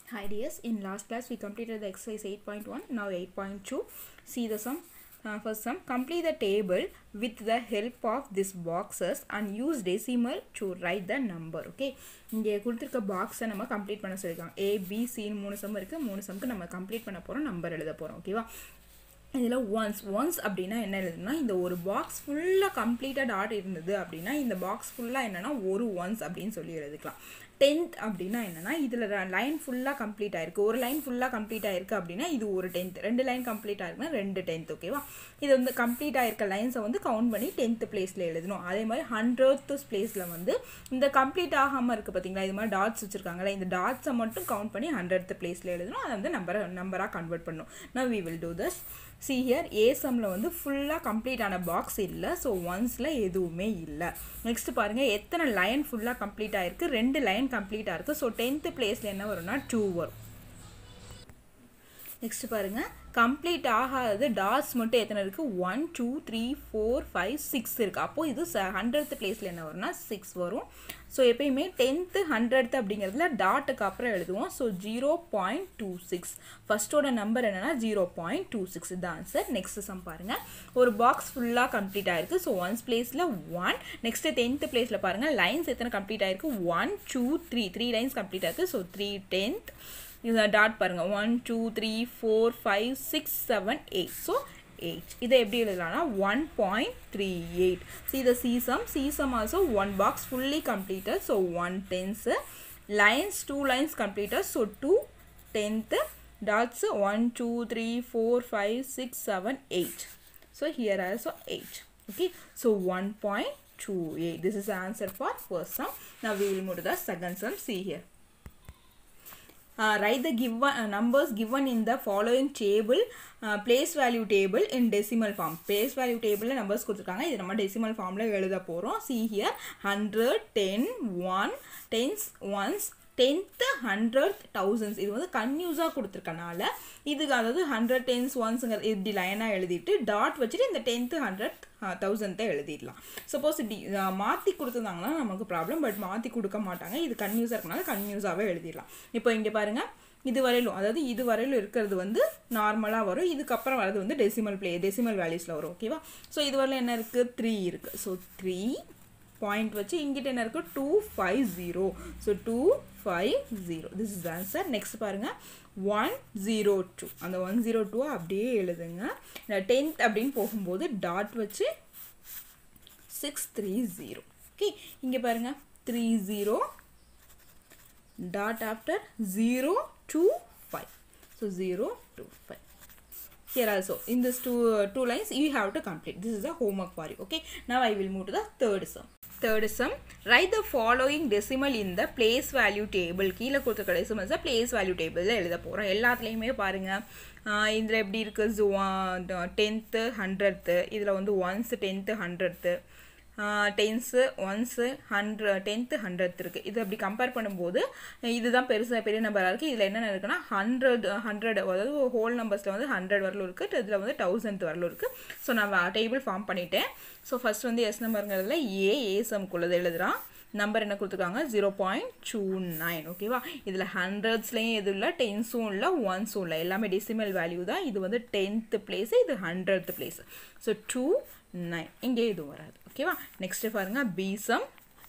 Hi dears, in last class we completed the exercise 8.1, now 8.2. See the sum. Uh, first sum, complete the table with the help of these boxes and use decimal to write the number. Okay, இங்கே கொடுத்துருக்க பாக்ஸை நம்ம complete பண்ண சொல்லியிருக்காங்க ஏ B சின்னு மூணு some இருக்குது மூணு சம்க்கு நம்ம கம்ப்ளீட் பண்ண போகிறோம் நம்பர் எழுத போகிறோம் ஓகேவா இதில் ஒன்ஸ் ஒன்ஸ் அப்படின்னா என்ன எழுதுனா இந்த ஒரு பாக்ஸ் ஃபுல்லாக கம்ப்ளீட்டட் ஆட் இருந்தது அப்படின்னா இந்த பாக்ஸ் ஃபுல்லாக என்னென்னா ஒரு ஒன்ஸ் அப்படின்னு சொல்லி எழுதிக்கலாம் டென்த் அப்படின்னா என்னென்னா இதில் லைன் ஃபுல்லாக கம்ப்ளீட் ஆயிருக்கு ஒரு லைன் ஃபுல்லாக கம்ப்ளீட் ஆயிருக்கு அப்படின்னா இது ஒரு டென்த் ரெண்டு லைன் கம்ப்ளீட் ஆயிருக்குன்னா ரெண்டு டென்த் ஓகேவா இது வந்து கம்ப்ளீட் ஆயிருக்க லைன்ஸை வந்து கவுண்ட் பண்ணி டென்த் பிளேஸில் எழுதணும் அதே மாதிரி ஹண்ட்ரட் பிளேஸில் வந்து இந்த கம்ப்ளீட் ஆகாமல் இருக்குது பார்த்தீங்களா இது மாதிரி டாட்ஸ் வச்சுருக்காங்களே இந்த டாட்ஸை மட்டும் கவுண்ட் பண்ணி ஹண்ட்ரட் பிளேஸில் எழுதணும் அதை வந்து நம்பரை நம்பராக கன்வெர்ட் பண்ணணும் நான் we will do this see here a சம்மில் வந்து ஃபுல்லாக கம்ப்ளீட் ஆன பாக்ஸ் இல்லை ஸோ ஒன்ஸில் எதுவுமே இல்லை நெக்ஸ்ட் பாருங்கள் எத்தனை லைன் ஃபுல்லாக கம்ப்ளீட் ஆயிருக்கு ரெண்டு லைன் கம்ப்ளீட் ஆயிருக்கு ஸோ டென்த்து பிளேஸில் என்ன வரும்னா டூ வரும் நெக்ஸ்ட் பாருங்கள் கம்ப்ளீட் ஆகாதது டாட்ஸ் மட்டும் எத்தனை இருக்குது one two three four five six இருக்குது அப்போது இது ச ஹண்ட்ரட் பிளேஸில் என்ன வரும்னா சிக்ஸ் வரும் ஸோ எப்பயுமே டென்த்து ஹண்ட்ரட் அப்படிங்கிறதுல டாட்டுக்கு அப்புறம் எழுதுவோம் so zero point two six ஃபஸ்ட்டோட நம்பர் என்னென்னா ஜீரோ பாயிண்ட் டூ சிக்ஸ் இது ஆன்சர் நெக்ஸ்ட் சம் பாருங்கள் ஒரு பாக்ஸ் ஃபுல்லாக கம்ப்ளீட் ஆயிருக்கு ஸோ ஒன்ஸ் பிளேஸில் ஒன் நெக்ஸ்ட்டு டென்த்து பிளேஸில் பாருங்கள் லைன்ஸ் எத்தனை கம்ப்ளீட் ஆயிருக்கு one two three three lines complete ஆயிருக்கு ஸோ த்ரீ டென்த் இது டாட் பாருங்கள் one two three four five six seven eight so eight இதை எப்படி எழுதலாம்னா one point three eight see the சீசம் C sum also one box fully completed so one tens lines two lines completed so two tenth dots one two three four five six seven eight so here also eight okay so 1.28 this is the answer for first sum now we will move to the second sum see here uh, write the given uh, numbers given in the following table uh, place value table in decimal form place value table numbers கொடுத்துருக்காங்க இது நம்ம decimal formல எழுத போகிறோம் see here 100 10 1 tens ones tenth hundred thousands இது வந்து கன்யூஸாக கொடுத்துருக்கனால இதுக்கு அதாவது hundred tense ஒன்ஸுங்கிற இப்படி லைனாக எழுதிட்டு டாட் வச்சுட்டு இந்த டென்த்து ஹண்ட்ரட் தௌசண்ட்டை எழுதிடலாம் சப்போஸ் இப்படி மாற்றி கொடுத்துருந்தாங்கன்னா நமக்கு ப்ராப்ளம் பட் மாற்றி கொடுக்க மாட்டாங்க இது கன்யூஸாக இருக்கனால கன்யூஸாகவே எழுதிடலாம் இப்போ இங்கே பாருங்கள் இது வரையிலும் அதாவது இது வரையிலும் இருக்கிறது வந்து நார்மலாக வரும் இதுக்கப்புறம் வரது வந்து டெசிமல் பிளே டெசிமல் வேல்யூஸில் வரும் ஓகேவா ஸோ இது வரையிலும் என்ன இருக்குது த்ரீ இருக்குது ஸோ த்ரீ பாயிண்ட் வச்சு இங்கிட்ட என்ன இருக்குது two five zero so two five zero this is answer next பாருங்கள் ஒன் ஜீரோ டூ அந்த ஒன் ஜீரோ டூ அப்படியே எழுதுங்க டென்த் அப்படின்னு போகும்போது டாட் வச்சு சிக்ஸ் த்ரீ ஜீரோ ஓகே இங்கே பாருங்கள் three zero dot after zero two five so zero two five here also in this two uh, two lines you have to complete this is a homework for you okay now i will move to the third sum third sum write the following decimal in the place value table கீழே கொடுத்துருக்க decimal place value table எழுத போகிறோம் எல்லாத்துலேயுமே பாருங்கள் இதில் எப்படி இருக்குது tenth hundredth இதில் வந்து ones tenth hundredth tens ones hundred tenth hundred இருக்குது இது அப்படி கம்பேர் பண்ணும்போது இதுதான் பெருசாக பெரிய நம்பராக இருக்குது இதில் என்னென்ன இருக்குன்னா ஹண்ட்ரட் ஹண்ட்ரட் அதாவது ஹோல் நம்பர்ஸில் வந்து ஹண்ட்ரட் வரலும் இருக்குது இதில் வந்து தௌசண்ட் வரலும் இருக்குது ஸோ நான் டேபிள் ஃபார்ம் பண்ணிட்டேன் ஸோ ஃபஸ்ட் வந்து எஸ் நம்பருங்கிறதுல ஏ ஏசம்குள்ளது எழுதுகிறான் நம்பர் என்ன கொடுத்துருக்காங்க ஜீரோ பாயிண்ட் டூ நைன் ஓகேவா இதில் ஹண்ட்ரட்ஸ்லேயும் எதுவும் இல்லை டென்ஸும் இல்லை ஒன்ஸும் இல்லை எல்லாமே டெசிமல் வேல்யூ தான் இது வந்து டென்த்து பிளேஸு இது hundred place so two nine இங்கே எதுவும் வராது ஓகேவா நெக்ஸ்ட்டு பாருங்கள் B sum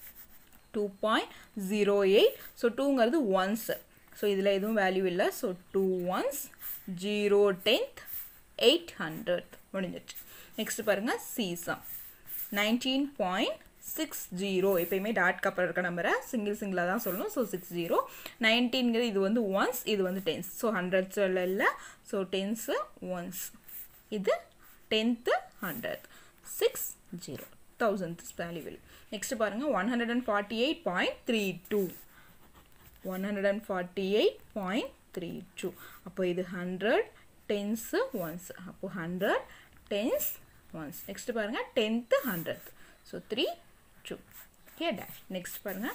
two point zero eight so டூங்கிறது ஒன்ஸு ஸோ இதில் எதுவும் வேல்யூ இல்லை so two ones zero tenth eight hundred முடிஞ்சிச்சு நெக்ஸ்ட் பாருங்கள் C sum nineteen point six zero எப்பயுமே டாட் அப்புறம் இருக்க நம்பரை சிங்கிள் சிங்கிளாக தான் சொல்லணும் ஸோ சிக்ஸ் ஜீரோ நைன்டீன்கிறது இது வந்து ஒன்ஸ் இது வந்து டென்ஸ் ஸோ ஹண்ட்ரட்ஸ் இல்லை ஸோ டென்ஸு ஒன்ஸ் இது tenth hundred six zero thousand value will next பாருங்கள் one hundred and forty eight point three two one hundred and forty eight point three two அப்போ இது hundred tens ones அப்போது hundred tens ones next பாருங்கள் tenth hundred so three two okay dash next பாருங்கள்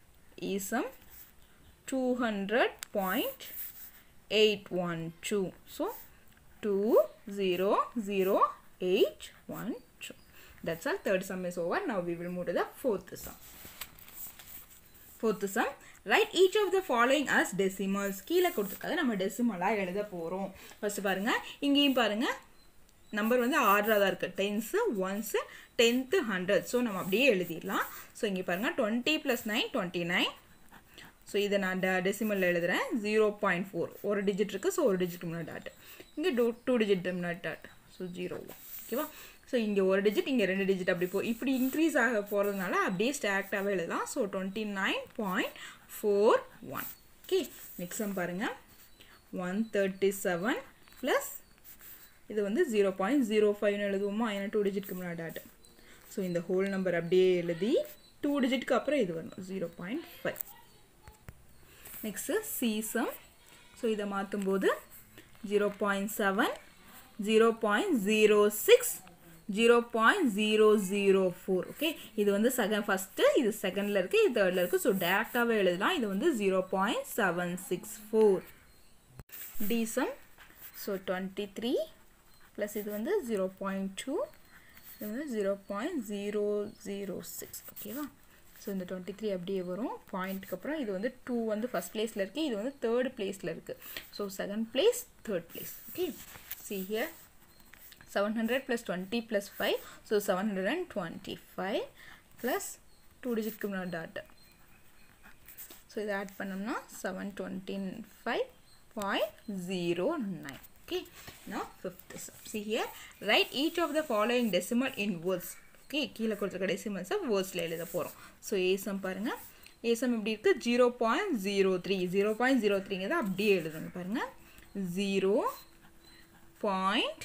E sum two hundred point eight one two so two zero zero eight one two that's all third sum is over now we will move to the fourth sum fourth sum write each of the following as decimals கீழே கொடுத்துருக்காது நம்ம டெசிமலாக எழுத போகிறோம் first பாருங்கள் இங்கேயும் பாருங்கள் number வந்து ஆர்டராக தான் இருக்குது tens ones tenth hundred so நம்ம அப்படியே எழுதிடலாம் ஸோ இங்கே பாருங்கள் twenty plus nine twenty nine so இதை நான் ட டெசிமலில் எழுதுகிறேன் ஜீரோ பாயிண்ட் ஃபோர் ஒரு டிஜிட் இருக்குது ஸோ ஒரு டிஜிட் முன்னாடி டாட் இங்கே டூ டூ டிஜிட் முன்னாடி டாட் ஸோ ஜீரோ ஓகேவா ஸோ இங்கே ஒரு டிஜிட் இங்கே ரெண்டு டிஜிட் அப்படி போ இப்படி இன்க்ரீஸ் ஆக போகிறதுனால அப்படியே ஸ்டாக்டாகவே எழுதலாம் so twenty nine point four one okay next sum பாருங்கள் ஒன் தேர்ட்டி செவன் ப்ளஸ் இது வந்து ஜீரோ பாயிண்ட் ஜீரோ ஃபைவ்னு எழுதுவோமா ஏன்னா டூ டிஜிட்க்கு முன்னாடி டாட் ஸோ இந்த ஹோல் நம்பர் அப்படியே எழுதி டூ டிஜிட்க்கு அப்புறம் இது வரணும் zero point five next C sum so இதை மாற்றும்போது zero point seven zero point zero six zero point zero zero four okay இது வந்து செகண்ட் ஃபஸ்ட்டு இது செகண்டில் இருக்குது இது தேர்டில் இருக்குது ஸோ டேரெக்டாகவே எழுதலாம் இது வந்து zero point seven six four D sum so twenty three plus இது வந்து ஜீரோ பாயிண்ட் டூ இது வந்து zero point zero zero six ஓகேவா ஸோ இந்த டுவெண்ட்டி த்ரீ அப்படியே வரும் பாயிண்ட்டுக்கு அப்புறம் இது வந்து டூ வந்து ஃபஸ்ட் பிளேஸில் இருக்குது இது வந்து தேர்ட் பிளேஸில் இருக்குது so second place third place okay see here seven hundred plus twenty plus five so seven hundred and twenty five plus two டிஜிட்க்கு முன்னாடி டாட் ஸோ இதை ஆட் பண்ணோம்னா seven twenty five point zero nine okay now fifth sum see here write each of the following decimal in words okay கீழே கொடுத்துருக்க டெசிமல்ஸை வேர்ட்ஸில் எழுத போகிறோம் so ஏசம் பாருங்கள் A sum எப்படி இருக்குது zero point zero three zero point zero த்ரீங்கிறத அப்படியே எழுதணும் பாருங்கள் zero point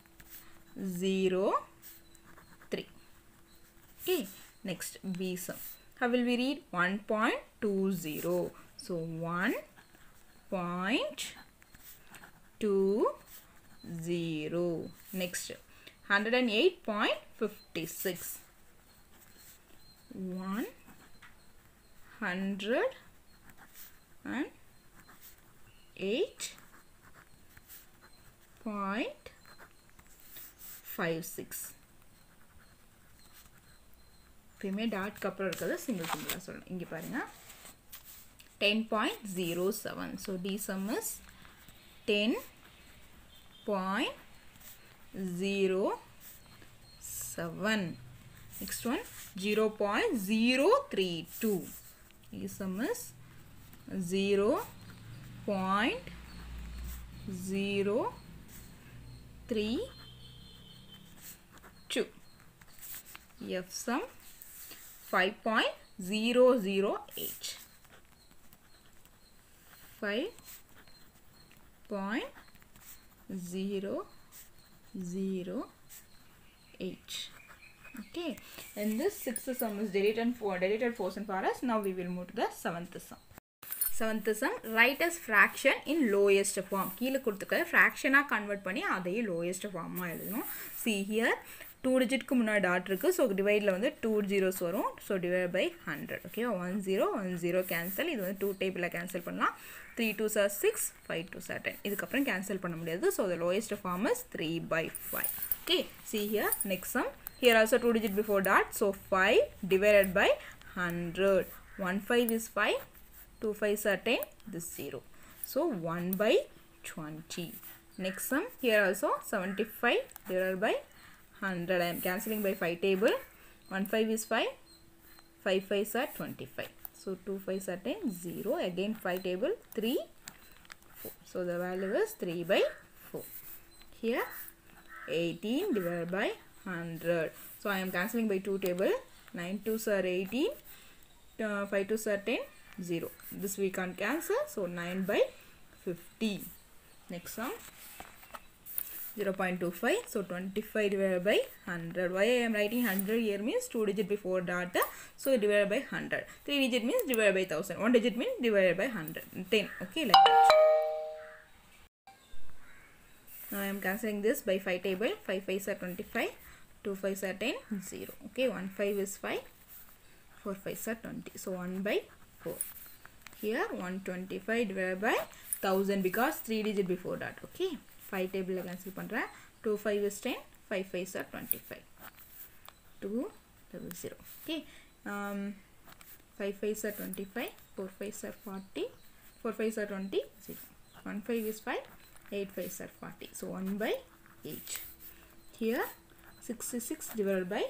zero three okay next B sum how will we read 1.20 so 1.20 next 108.56 1 hundred and eight point five six எப்பயுமே டாட்க்கு அப்புறம் இருக்கிறத சிங்கிள் சிங்கிளாக சொல்லணும் இங்கே பாருங்கள் ten point zero seven so D sum is ten point zero seven next one zero point zero three two D sum is zero point zero three two F sum 5.008 5.008 okay and this sixth sum is deleted for deleted portion for us now we will move to the seventh sum seventh sum right as fraction in lowest form கீழே கொடுத்துக்க ஃப்ராக்ஷனாக convert பண்ணி அதையும் lowest ஃபார்மாக எழுதணும் see here two டிஜிட்க்கு முன்னாடி dot இருக்குது so டிவைடில் வந்து டூ ஜீரோஸ் வரும் so divide by hundred okay one zero one zero cancel இது வந்து டூ டேபிளில் கேன்சல் பண்ணலாம் three twos are six five twos are ten இதுக்கப்புறம் கேன்சல் பண்ண முடியாது so the lowest form is three by five okay see here next sum here also two digit before dot so five divided by hundred one five is five 2 5s are 10 this 0 so 1 by 20 next sum here also 75 divided by 100 I am cancelling by 5 table 1 5 is 5 5 5s are 25 so 2 5s are 10 0 again 5 table 3 4 so the value is 3 by 4 here 18 divided by 100 so I am cancelling by 2 table 9 2s are 18 uh, 5 2s are 10 0 this we can't cancel so 9 by 50 next sum 0.25 so 25 divided by 100 why I am writing 100 here means 2 digit before data so divided by 100 3 digit means divided by 1000 1 digit means divided by 100 10 okay like that now I am cancelling this by 5 table 5 5s are 25 2 5s are 10 0 okay 1 5 is 5 4 5s are 20 so 1 by 4 here 125 divided by 1000 because 3 digit before that okay 5 table cancel பண்றேன் 2 5 is 10 5 5 are 25 2 double 0 okay um, 5 5 are 25 4 5s are 40 4 5s are 20 0 1 5 is 5 8 5s are 40 so 1 by 8 here 66 divided by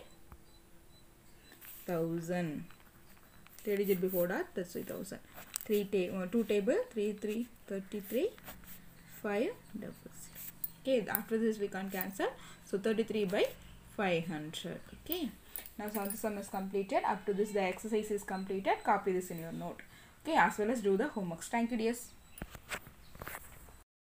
1000 3 digit before that that's 3000 3 ta- uh, 2 table 3 3 33 5 double zero. okay after this we can cancel so 33 by 500 okay now so the sum is completed up to this the exercise is completed copy this in your note okay as well as do the homeworks thank you dears